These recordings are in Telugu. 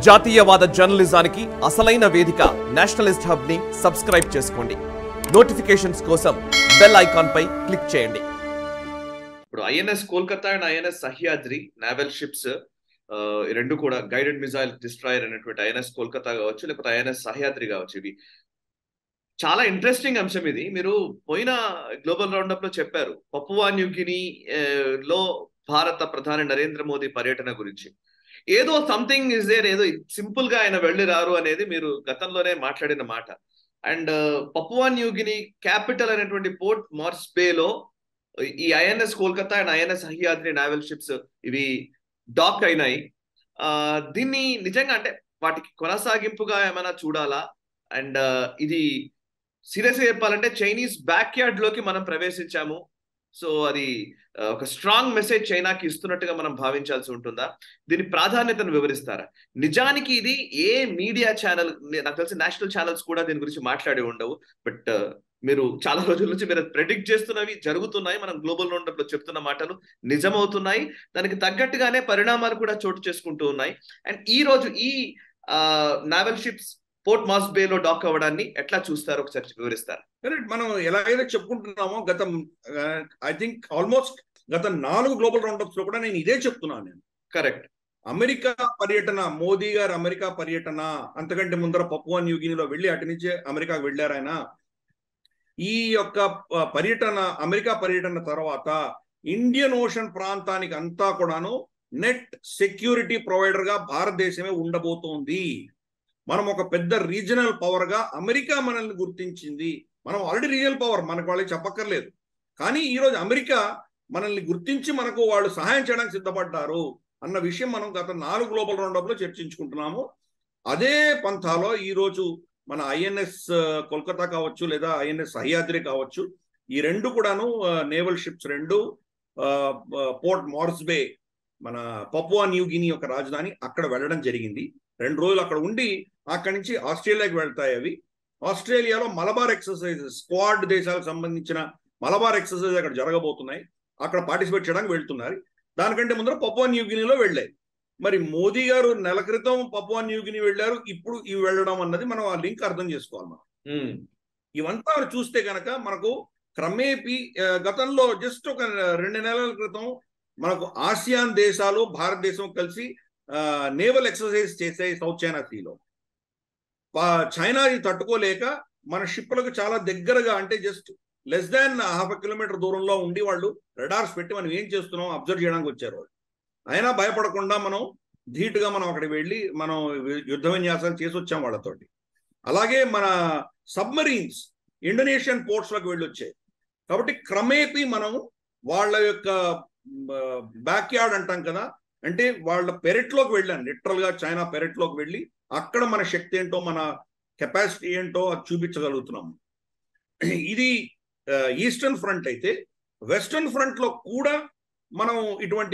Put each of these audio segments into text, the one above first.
జాతీయవాద జర్నలిజానికి అసలైన వేదిక నేషనలిస్ట్ హబ్ ని సబ్స్క్రైబ్ చేసుకోండి నోటిఫికేషన్స్ కోసం బెల్ ఐకాన్ పై క్లిక్ చేయండి ఇప్పుడు INS Kolkata and INS Sahyadri naval ships ఈ రెండు కూడా గైడెడ్ మిజైల్ డిస్ట్రాయర్ అనేటువంటి ఐఎన్ఎస్ కోల్కతా కావచ్చు లేకపోతే ఐఎన్ఎస్ సహ్యాద్రి కావచ్చు ఇవి చాలా ఇంట్రెస్టింగ్ అంశం ఇది మీరు పోయిన గ్లోబల్ రౌండప్ లో చెప్పారు పప్పువా న్యూగిని ఆ, లో భారత ప్రధాని నరేంద్ర మోదీ పర్యటన గురించి ఏదో సంథింగ్ ఇస్ దేర్ ఏదో సింపుల్ గా ఆయన వెళ్ళి రారు అనేది మీరు గతంలోనే మాట్లాడిన మాట అండ్ పప్పువా న్యూగిని క్యాపిటల్ అనేటువంటి పోర్ట్ మార్స్ బే లో ఈ INS Kolkata and INS Sahyadri naval ships ఇవి డాక్ అయినాయి ఆ దీన్ని నిజంగా అంటే వాటికి కొనసాగింపుగా ఏమైనా చూడాలా అండ్ ఇది సీరియస్ గా చెప్పాలంటే చైనీస్ బ్యాక్ యార్డ్ లోకి మనం ప్రవేశించాము సో అది ఆ, ఒక స్ట్రాంగ్ మెసేజ్ చైనాకి ఇస్తున్నట్టుగా మనం భావించాల్సి ఉంటుందా దీని ప్రాధాన్యతను వివరిస్తారా నిజానికి ఇది ఏ మీడియా ఛానల్ నాకు తెలిసి నేషనల్ ఛానల్స్ కూడా దీని గురించి మాట్లాడి ఉండవు బట్ మీరు చాలా రోజుల నుంచి మీరు ప్రెడిక్ట్ చేస్తున్నవి జరుగుతున్నాయి మనం గ్లోబల్ రౌండప్ లో చెప్తున్న మాటలు నిజమవుతున్నాయి దానికి తగ్గట్టుగానే పరిణామాలు కూడా చోటు చేసుకుంటూ ఉన్నాయి అండ్ ఈ రోజు ఈ naval ships Port Moresby లో డాక్ అవ్వడాన్ని ఎట్లా చూస్తారు ఒకసారి వివరిస్తారు కరెక్ట్ మనం ఎలాగైతే చెప్పుకుంటున్నామో గత ఐ థింక్ ఆల్మోస్ట్ గత నాలుగు గ్లోబల్ రౌండప్స్ లో కూడా నేను ఇదే చెప్తున్నాను నేను కరెక్ట్ అమెరికా పర్యటన మోదీ గారు అమెరికా పర్యటన అంతకంటే ముందర పప్పువా న్యూగినిలో వెళ్ళి అటు నుంచే అమెరికాకు వెళ్ళారు ఆయన ఈ యొక్క ప- పర్యటన అమెరికా పర్యటన తర్వాత ఇండియన్ ఓషన్ ప్రాంతానికి అంతా కూడాను నెట్ సెక్యూరిటీ ప్రొవైడర్ గా భారతదేశమే ఉండబోతోంది మనం ఒక పెద్ద రీజనల్ పవర్ గా అమెరికా మనల్ని గుర్తించింది మనం ఆల్రెడీ రీజనల్ పవర్ మనకు వాళ్ళకి చెప్పక్కర్లేదు కానీ ఈరోజు అమెరికా మనల్ని గుర్తించి మనకు వాళ్ళు సహాయం చేయడానికి సిద్ధపడ్డారు అన్న విషయం మనం గత నాలుగు గ్లోబల్ రౌండప్ లో చర్చించుకుంటున్నాము అదే పంథాలో ఈ రోజు మన ఐఎన్ఎస్ కోల్కతా కావచ్చు లేదా ఐఎన్ఎస్ సహ్యాద్రి కావచ్చు ఈ రెండు కూడాను నేవల్ షిప్స్ రెండు పోర్ట్ మార్స్బే మన పపువా న్యూ గిని యొక్క రాజధాని అక్కడ వెళ్ళడం జరిగింది రెండు రోజులు అక్కడ ఉండి అక్కడి నుంచి ఆస్ట్రేలియాకి వెళ్తాయి అవి ఆస్ట్రేలియాలో మలబార్ ఎక్సర్సైజ్ స్క్వాడ్ దేశాలకు సంబంధించిన మలబార్ ఎక్సర్సైజ్ అక్కడ జరగబోతున్నాయి అక్కడ పార్టిసిపేట్ చేయడానికి వెళ్తున్నారు దానికంటే ముందర పపువా న్యూగినీలో వెళ్ళాయి మరి మోదీ గారు నెల క్రితం పపువా న్యూగిని వెళ్ళారు ఇప్పుడు ఇవి వెళ్ళడం అన్నది మనం ఆ లింక్ అర్థం చేసుకోవాలి మనం ఉమ్, ఇవంతా చూస్తే కనుక మనకు క్రమేపీ ఆ, గతంలో జస్ట్ ఒక రెండు నెలల క్రితం మనకు ఆసియాన్ దేశాలు భారతదేశం కలిసి నేవల్ ఎక్సర్సైజ్ చేసాయి సౌత్ చైనా సీలో పా- చైనా ఇది తట్టుకోలేక మన షిప్లకు చాలా దగ్గరగా అంటే just less than half kilometre దూరంలో ఉండి వాళ్ళు రెడార్స్ పెట్టి మనం ఏం చేస్తున్నాం అబ్జర్వ్ చేయడానికి వచ్చారు వాళ్ళు అయినా భయపడకుండా మనం ధీటుగా మనం అక్కడికి వెళ్ళి మనం యుద్ధ విన్యాసాలు చేసి వచ్చాం వాళ్ళతోటి అలాగే మన సబ్మరీన్స్ ఇండోనేషియన్ పోర్ట్స్ లకు వెళ్ళి వచ్చాయి కాబట్టి క్రమేపీ మనం వాళ్ళ యొక్క బ్యాక్ యార్డ్ అంటాం కదా అంటే వాళ్ళ పెరెట్లోకి వెళ్ళాను లిటరల్ గా చైనా పెరెట్లోకి వెళ్ళి అక్కడ మన శక్తి ఏంటో మన కెపాసిటీ ఏంటో అది చూపించగలుగుతున్నాము ఇది ఈస్టర్న్ ఫ్రంట్ అయితే వెస్టర్న్ ఫ్రంట్ లో కూడా మనం ఇటువంటి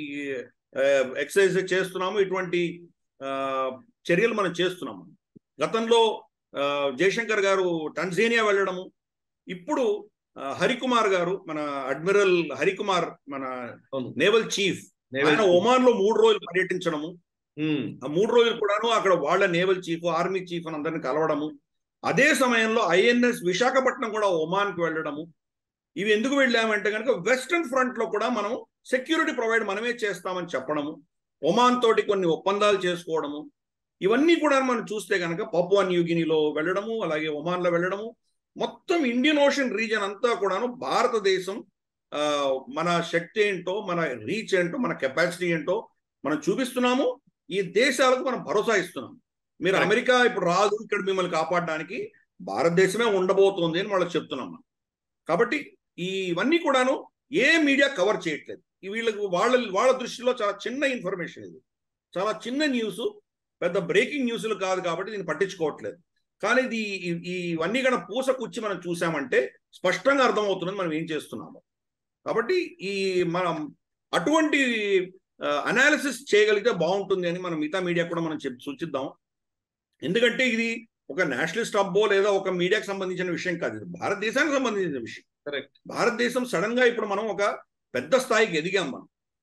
ఎక్సర్సైజ్ చేస్తున్నాము ఇటువంటి ఆ, చర్యలు మనం చేస్తున్నాము గతంలో ఆ, జయశంకర్ గారు టన్జేనియా వెళ్ళడము ఇప్పుడు ఆ, హరికుమార్ గారు మన అడ్మిరల్ హరికుమార్ మన అవును. నేవల్ చీఫ్ నేవల్ ఆయన ఒమాన్ లో మూడు రోజులు పర్యటించడము ఉమ్, ఆ మూడు రోజులు కూడాను అక్కడ వాళ్ళ నేవల్ చీఫ్ ఆర్మీ చీఫ్ అని అందరిని కలవడము అదే సమయంలో ఐఎన్ఎస్ విశాఖపట్నం కూడా ఒమాన్ కి వెళ్ళడము ఇవి ఎందుకు వెళ్ళామంటే కనుక వెస్టర్న్ ఫ్రంట్ లో కూడా మనం సెక్యూరిటీ ప్రొవైడ్ మనమే చేస్తామని చెప్పడము ఒమాన్ తోటి కొన్ని ఒప్పందాలు చేసుకోవడము ఇవన్నీ కూడా మనం చూస్తే కనుక పపువా న్యూగినిలో వెళ్ళడము అలాగే ఒమాన్ లో వెళ్ళడము మొత్తం ఇండియన్ ఓషన్ రీజన్ అంతా కూడాను భారతదేశం ఆ, మన శక్తి ఏంటో మన రీచ్ ఏంటో మన కెపాసిటీ ఏంటో మనం చూపిస్తున్నాము ఈ దేశాలకు మనం భరోసా ఇస్తున్నాం మీరు Correct. అమెరికా ఇప్పుడు రాదు ఇక్కడ మిమ్మల్ని కాపాడడానికి భారతదేశమే ఉండబోతోంది అని వాళ్ళకి చెప్తున్నాం మనం కాబట్టి ఈ ఇవన్నీ కూడాను ఏ మీడియా కవర్ చేయట్లేదు ఈ వీళ్ళకి వాళ్ళ వాళ్ళ దృష్టిలో చాలా చిన్న ఇన్ఫర్మేషన్ ఇది చాలా చిన్న న్యూస్ పెద్ద బ్రేకింగ్ న్యూస్లు కాదు కాబట్టి దీన్ని పట్టించుకోవట్లేదు కానీ ఇది ఈ- ఈ ఇవన్నీ కన్నా పూసకుచ్చి మనం చూసామంటే స్పష్టంగా అర్థమవుతున్నది మనం ఏం చేస్తున్నాము కాబట్టి ఈ మనం అటువంటి అనాలిసిస్ చేయగలిగితే బాగుంటుంది అని మనం మిగతా మీడియా కూడా మనం చెప్పి సూచిద్దాం ఎందుకంటే ఇది ఒక నేషనలిస్ట్ అబ్బో లేదా ఒక మీడియాకి సంబంధించిన విషయం కాదు ఇది భారతదేశానికి సంబంధించిన విషయం Correct. భారతదేశం సడన్ గా ఇప్పుడు మనం ఒక పెద్ద స్థాయికి ఎదిగాం మనం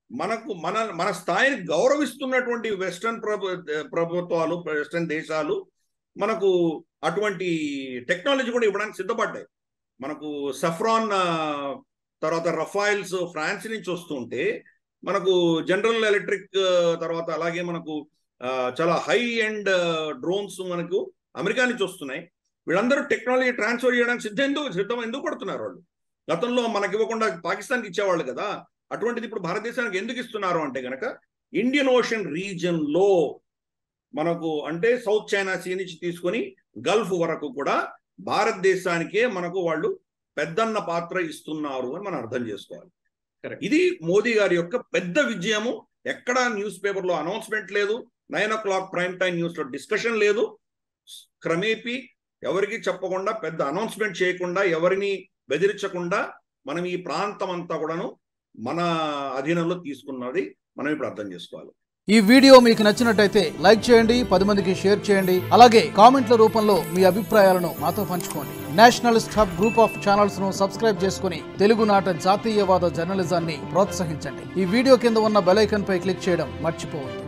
మనకు మన మన స్థాయిని గౌరవిస్తున్నటువంటి వెస్టర్న్ ప్రభు ప్రభుత్వాలు వెస్టర్న్ దేశాలు మనకు అటువంటి టెక్నాలజీ కూడా ఇవ్వడానికి సిద్ధపడ్డాయి మనకు సఫ్రాన్ ఆ, తర్వాత రఫైల్స్ ఫ్రాన్స్ నుంచి వస్తుంటే మనకు జనరల్ ఎలక్ట్రిక్ ఆ, తర్వాత అలాగే మనకు ఆ, చాలా హై ఎండ్ డ్రోన్స్ మనకు అమెరికా నుంచి వస్తున్నాయి వీళ్ళందరూ టెక్నాలజీ ట్రాన్స్ఫర్ చేయడానికి సిద్ధం ఎందుకు సిద్ధం ఎందుకు పడుతున్నారు వాళ్ళు గతంలో మనకి ఇవ్వకుండా పాకిస్తాన్కి ఇచ్చేవాళ్ళు కదా అటువంటిది ఇప్పుడు భారతదేశానికి ఎందుకు ఇస్తున్నారు అంటే గనక ఇండియన్ ఓషన్ రీజన్ లో మనకు అంటే సౌత్ చైనా సీ నుంచి తీసుకొని గల్ఫ్ వరకు కూడా భారతదేశానికే మనకు వాళ్ళు పెద్దన్న పాత్ర ఇస్తున్నారు అని మనం అర్థం చేసుకోవాలి Correct. ఇది మోదీ గారి యొక్క పెద్ద విజయము ఎక్కడా న్యూస్ పేపర్ లో అనౌన్స్మెంట్ లేదు nine o'clock prime time news లో డిస్కషన్ లేదు క్రమేపీ ఎవరికి చెప్పకుండా పెద్ద అనౌన్స్మెంట్ చేయకుండా ఎవరిని బెదిరించకుండా మనం ఈ ప్రాంతం అంతా కూడాను మన అధీనంలో తీసుకున్నది మనం ఇప్పుడు అర్థం చేసుకోవాలి ఈ వీడియో మీకు నచ్చినట్టయితే లైక్ చేయండి పది మందికి షేర్ చేయండి అలాగే కామెంట్ల రూపంలో మీ అభిప్రాయాలను మాతో పంచుకోండి nationalist hub group of channels ను సబ్స్క్రైబ్ చేసుకుని తెలుగునాట జాతీయవాద జర్నలిజాన్ని ప్రోత్సహించండి ఈ వీడియో కింద ఉన్న బెల్ ఐకాన్ పై క్లిక్ చేయడం మర్చిపోవద్దు